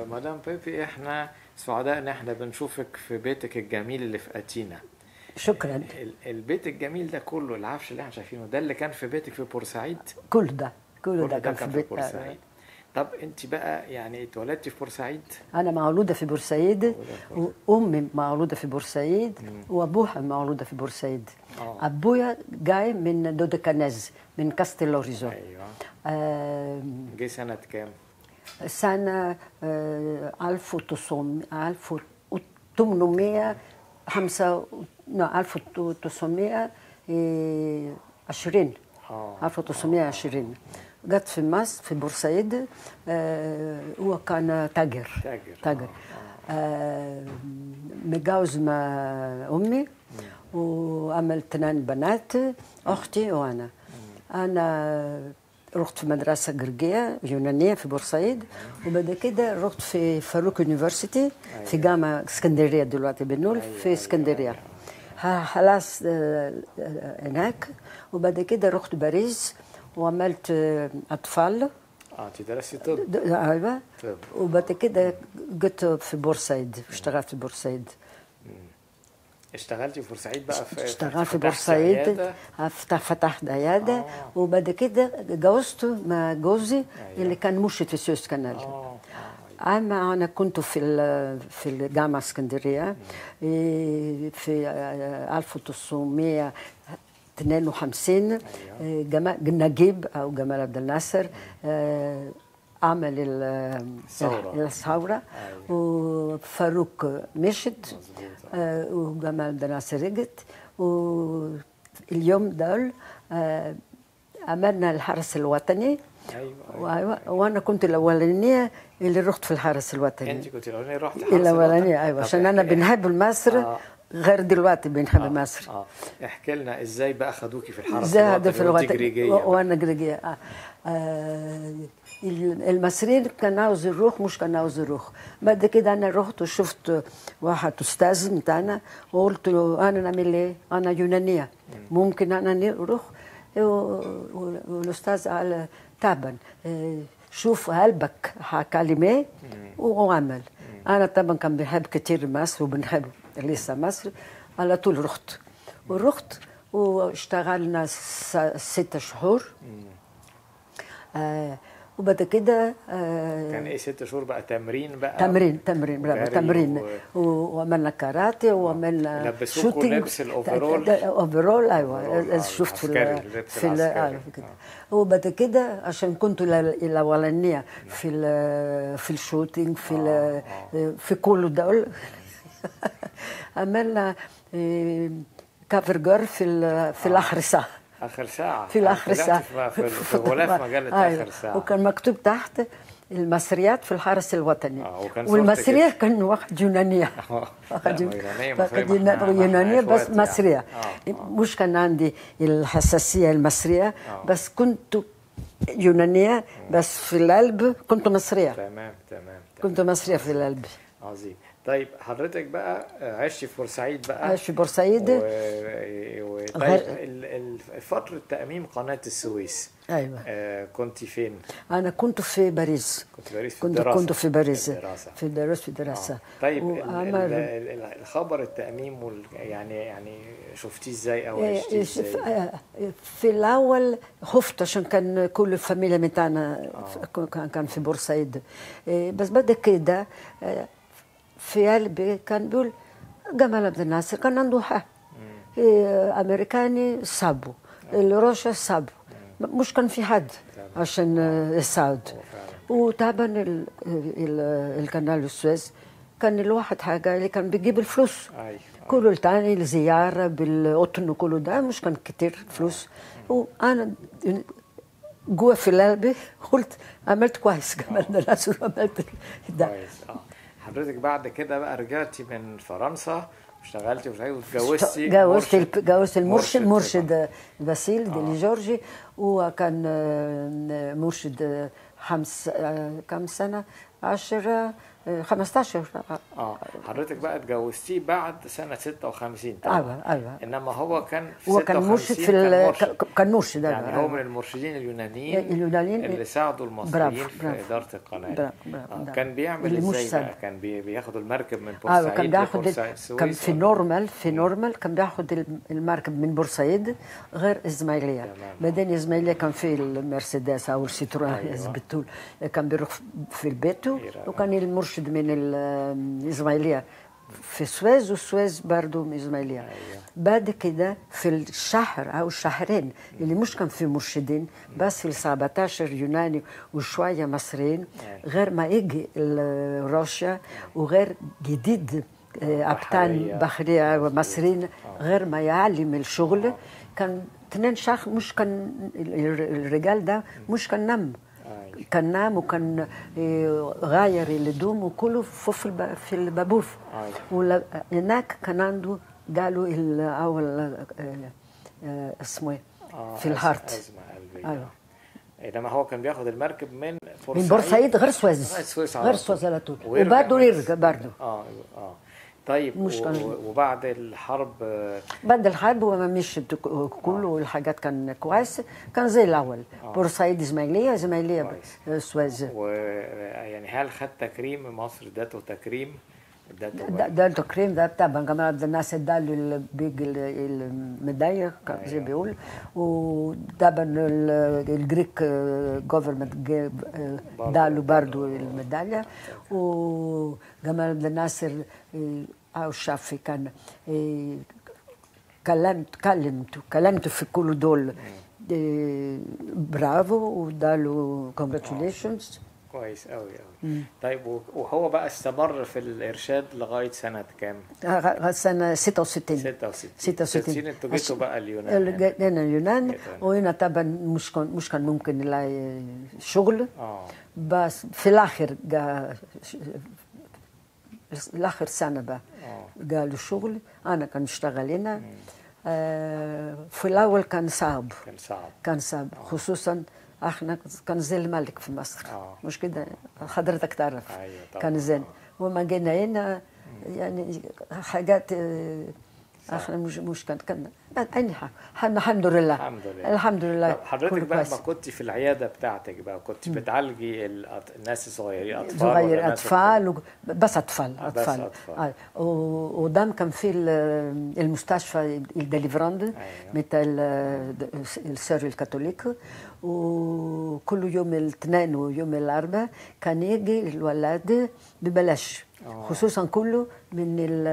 مدام بيبي احنا سعداء ان احنا بنشوفك في بيتك الجميل اللي في اتينا شكرا ال- البيت الجميل ده كله العفش اللي احنا شايفينه ده اللي كان في بيتك في بورسعيد كل ده كل كل ده كان في بيت بورسعيد طب انت بقى يعني اتولدتي في بورسعيد انا مولوده في بورسعيد وامي مولوده في بورسعيد وابوها مولوده في بورسعيد آه. ابويا جاي من دودكانيز من كاستيلوريزو ايوه آه جه سنة كام؟ سنه آه 1900 1800 خمسة لا 1920 اه 1920 جت في مصر في بورسعيد آه، هو كان تاجر تاجر تاجر آه، متجوز مع امي وعمل اثنين بنات اختي وانا انا رحت في مدرسه جرجيه يونانيه في بورسعيد وبعد كده رحت في فاروق يونيفرسيتي في جامعه اسكندريه دلوقتي بنقول في اسكندريه ها- خلاص آه، آه، هناك وبعد كده رحت باريس وعملت آه، اطفال اه انت درستي طب د- ايوه طب وبعد كده جيت في بورسعيد اشتغلت في بورسعيد اشتغلتي في بورسعيد بقى في اشتغلت في فتحتي بورسعيد عيادة؟ فتح فتحت عيادة آه. وبعد كده اتجوزت مع جوزي اللي كان مرشد في سويس كانال اه أما أنا كنت في ال- في الجامعة اسكندرية إيه، في آه، 1952 إيه، جمال نجيب أو جمال عبد الناصر آه، عمل ال- الثورة. الثورة وفاروق مشت مظبوط آه، وجمال عبد الناصر رجت واليوم دول آه، عملنا الحرس الوطني ايوه وأيوة، وانا كنت الاولانيه اللي رحت في الحرس الوطني انت كنت الاولانيه رحتي حرس الاولانيه الوطن؟ ايوه طب عشان انا احكي- بنحب مصر آه. غير دلوقتي بنحب آه، مصر اه احكي لنا ازاي بقى خدوكي في الحرس زاد في وانت الوطن جريجية و- بقى؟ وانا جريجيه آه. آه المصريين كان عاوز يروح مش كان عاوز يروح بعد كده انا رحت وشفت واحد استاذ بتاعنا وقلت له انا نعمل ايه؟ انا يونانيه ممكن انا نروح و- و- والاستاذ قال تعبان آه، شوف قلبك كلمه وعمل انا طبعا كان بحب كتير مصر وبنحب لسه مصر على طول رحت ورحت واشتغلنا س- ست شهور آه وبعد كده آه كان ايه ست شهور بقى تمرين بقى تمرين تمرين برافو وجري تمرين و- و- وعملنا كاراتيه وعملنا لبسوكوا شوتينج. لبس الأوفرول؟ ده- ده- اوفرول ايوه أوفرول، آه، شفت في العسكري، ال- اللبس في ال- العسكري. آه، في كده. وبعد كده عشان كنت ال- الاولانيه في ال- في الشوتينج في ال- في كل دول عملنا آه، كافر جار في ال- في الاخر ساعه اخر ساعه في الاخر طلعتي ساعه في, في, في غلاف مجله أيوة. اخر ساعه وكان مكتوب تحت المصريات في الحرس الوطني آه، وكان والمصريه صورتك كان واحد يونانيه آه. واحد لا، يون- يونانية، فكانت مصرية، ما إحنا- ما إحنا يونانيه بس إخوات يعني. مصريه آه، مش كان عندي الحساسيه المصريه آه. بس كنت يونانيه بس في القلب كنت مصريه تمام تمام تمام كنت مصريه في القلب عظيم طيب حضرتك بقى عشتي في بورسعيد بقى عايش في بورسعيد و... و... طيب غير- ال... ال... فتره تاميم قناه السويس ايوه آه كنت فين؟ انا كنت في باريس كنت في باريس في كنت الدراسه كنت في باريس الدراسه في الدراسه في الدراسه آه. طيب ال... وعمل- ال... ال... الخبر التاميم وال... يعني يعني شفتيه ازاي او إيه، عشتيه إيه، ازاي؟ في آه، في الاول خفت عشان كان كل الفاميليا بتاعنا في- كان كان في بورسعيد إيه، بس بعد كده آه، في قلبي كان بيقول جمال عبد الناصر كان عنده حق إيه، امريكاني صابوا الروشة صابوا مش كان في حد عشان آه، يساعد وطبعا ال- ال- القناه السويس كان الواحد حاجه اللي كان بيجيب الفلوس ايوه كله التاني الزيارة بالقطن كله ده مش كان كتير فلوس وأنا جوا في قلبي قلت عملت كويس كمان ده الناس عملت ده كويس اه حضرتك بعد كده بقى رجعتي من فرنسا واشتغلتي ومش عارف واتجوزتي جوزت مرشد- الب- جوزت المرشد مرشد مرشد باسيل دي جورجي وكان آه، مرشد آه، خمس آه، كم سنة عشرة آه، 15 اه حضرتك بقى اتجوزتيه بعد سنه 56 طبعا ايوه ايوه انما هو كان في هو كان 56 مرشد في كان ال- مرشد. ك- كان مرشد يعني أيوة. هو من المرشدين اليونانيين اليونانيين اللي ساعدوا المصريين برافو، في برافو. اداره القناه برافو، برافو، آه. ده. كان بيعمل اللي مش ازاي سهل. بقى كان بي- بياخد المركب من ايوه بورسعيد كان بياخد لبورسعيد كان السويس في ولا؟ نورمال في نورمال كان بياخد الم- المركب من بورسعيد غير اسماعيليه تمام. بعدين اسماعيليه كان في المرسيدس او السيتروان أيوة. يثبتوا كان بيروح في البيت إيه وكان المرشد من الاسماعيليه في سويس وسويس برضه من اسماعيليه أيوة. بعد كده في الشهر او الشهرين اللي مش كان في مرشدين بس في 17 يوناني وشويه مصريين أيوة. غير ما يجي ال- روسيا وغير جديد آه، ابطال بحرية. بحريه ومصريين غير ما يعلم الشغل كان اثنين شخص مش كان ال- الرجال ده مش كان نم أيوة. كان نام وكان آه، غاير الهدوم وكله فوق في الب- في البابور أيوة. ولا- هناك كان عنده قالوا ال- اول آه، آه، اسمه ايه آه، في أزمة- الهارت ازمه قلبيه أيوة. انما هو كان بياخد المركب من بورسعيد من بورسعيد غير سويس لغاية سويس على غير طول. سويس على طول ويرجع وبعده من- يرجع برضه اه اه طيب مش و- كان- و- وبعد الحرب آه، بعد الحرب وما مش كله والحاجات كان كويس كان زي الاول بورسعيد اسماعيليه اسماعيليه كويس. آه، سويس و يعني هل خد تكريم مصر ادته تكريم ادته ده ده التكريم ده بتاع جمال عبد الناصر ده له بيج الميداليه كان زي أيوة. بيقول وطبعا ال- الجريك جوفرمنت ده له برضه الميداليه وجمال عبد الناصر آه، او الشافي كان آه، كلمت كلمته كلمته في كل دول آه، برافو واداله كونجراتيوليشنز كويس قوي قوي طيب و- وهو بقى استمر في الارشاد لغايه سنه كام؟ سنه 66 66 66 انتوا جيتوا بقى اليونان هنا. جينا اليونان جيتوا هنا. وهنا طبعا مش كان مش كان ممكن نلاقي شغل اه بس في الاخر جا الاخر سنه بقى اه قالوا شغل انا كان اشتغل هنا آه في الاول كان صعب كان صعب كان صعب خصوصا احنا كان زي الملك في مصر آه. مش كده حضرتك تعرف أيوة طبعا. كان زين وما جينا هنا يعني حاجات آه، احنا مش مش كان كان أي حاجة. الحمد الحمد لله الحمد لله الحمد لله طب حضرتك كله بقى كويس. ما كنت في العياده بتاعتك بقى كنت بتعالجي الأط- الناس الصغيرين اطفال صغير ولا ناس اطفال و... بس اطفال آه، بس اطفال أطفال. آه. و- ودام كان في ال- المستشفى الدليفراند أيوة. بتاع ال- السر الكاثوليك وكل يوم الاثنين ويوم الاربعاء كان يجي الولاد ببلاش آه. خصوصا كله من ال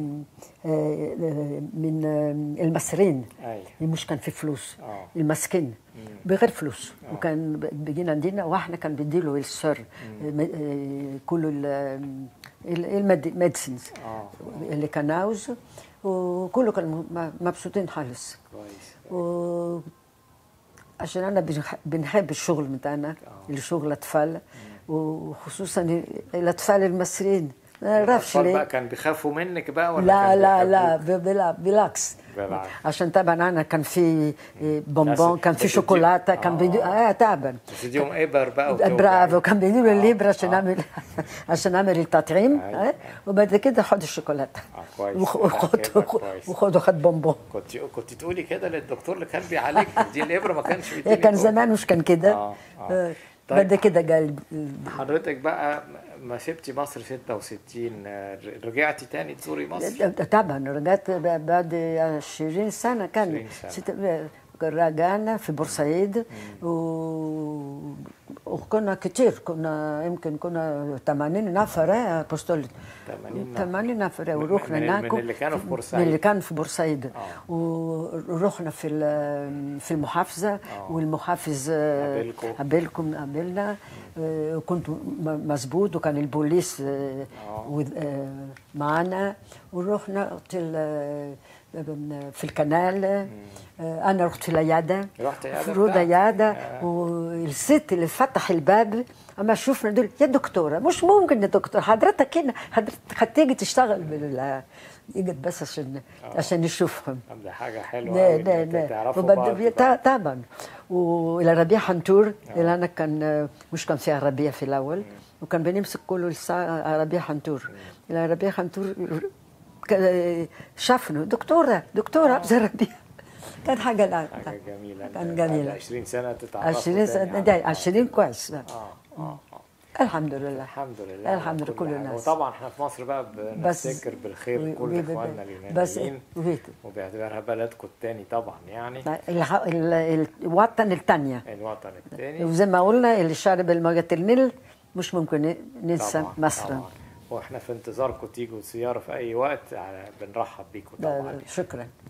من المصريين ايوه اللي مش كان في فلوس آه. المسكين بغير فلوس وكان بيجينا عندنا واحنا كان بيديله السر كل الميديسنز اه اللي كان عاوز وكله كان م- مبسوطين خالص كويس و عشان انا بنح- بنحب الشغل بتاعنا الشغل اطفال وخصوصا الاطفال المصريين ما نعرفش الأطفال ليه بقى كان بيخافوا منك بقى ولا لا كان لا لا بيحبوك؟ ب- بلا- بالعكس بالعكس. عشان طبعا انا كان في بونبون بس كان في بتدي- شوكولاته كان آه. بيدي اه طبعا بتديهم ابر بقى وتوجع. برافو كان بيديله آه. الليبر عشان آه. اعمل عشان اعمل التطعيم أيوة. آه، وبعد كده خد الشوكولاته اه كويس وخ- لا، وخد كده كويس. وخد خد بونبون كنت كنت تقولي كده للدكتور اللي كان بيعالجني دي الابره ما كانش إيه بيديني كان جوه. زمان مش كان كده آه، آه. آه، طيب. بعد كده قال حضرتك بقى ما سبتي مصر 66 آه، رجعتي تاني تزوري مصر طبعا رجعت ب- بعد 20 سنه كان 20 سنة. ست- رجعنا في بورسعيد و... وكنا كتير كنا يمكن كنا 80 نفر آه، ابوستول 80 نفر. 80 نفر من- ورحنا من- هناك من اللي كانوا في بورسعيد. من اللي كانوا في بورسعيد آه. ورحنا في ال- في المحافظه والمحافظ آه، قابلكم. قابلكم قابلنا آه، كنت م- مسبوط وكان البوليس آه، آه. وذ- آه، معنا ورحنا في ال- في الكنال آه، انا رحت في العياده رحت عيادة في روضه بتاعتك؟ عياده آه. والست اللي فتح الباب اما شوفنا دول يا دكتوره مش ممكن يا دكتور حضرتك هنا حضرتك هتيجي تشتغل بال يجد بس عشان عشان نشوفهم طب ده حاجه حلوه لا قوي لا إن لا تعرفوا وبعد- بعض تا- بقى. طبعا والى ربيع حنتور اللي انا كان مش كان فيها ربيع في الاول وكان بنمسك كله الساعه ربيع حنتور ربيع حنتور ك- شافنه دكتوره دكتوره ابزه ربيع كانت حاجه لا حاجه جميله كان بعد جميلة. 20 سنه تتعرفوا 20 تاني سنه على ده بعض. 20 كويس بقى. اه اه اه الحمد لله الحمد لله على الحمد لله كل حاجة. الناس. وطبعا احنا في مصر بقى بس- بنفتكر بالخير و- كل و- اخواننا بس اليونانيين وهيك. وباعتبارها بلدكم التاني طبعا يعني الح- ال- ال- الوطن الثانيه الوطن التاني وزي ما قلنا اللي شارب الموجة النيل مش ممكن ننسى طبعا مصر طبعا واحنا في انتظاركم تيجوا زياره في اي وقت على- بنرحب بيكم ده- طبعا شكرا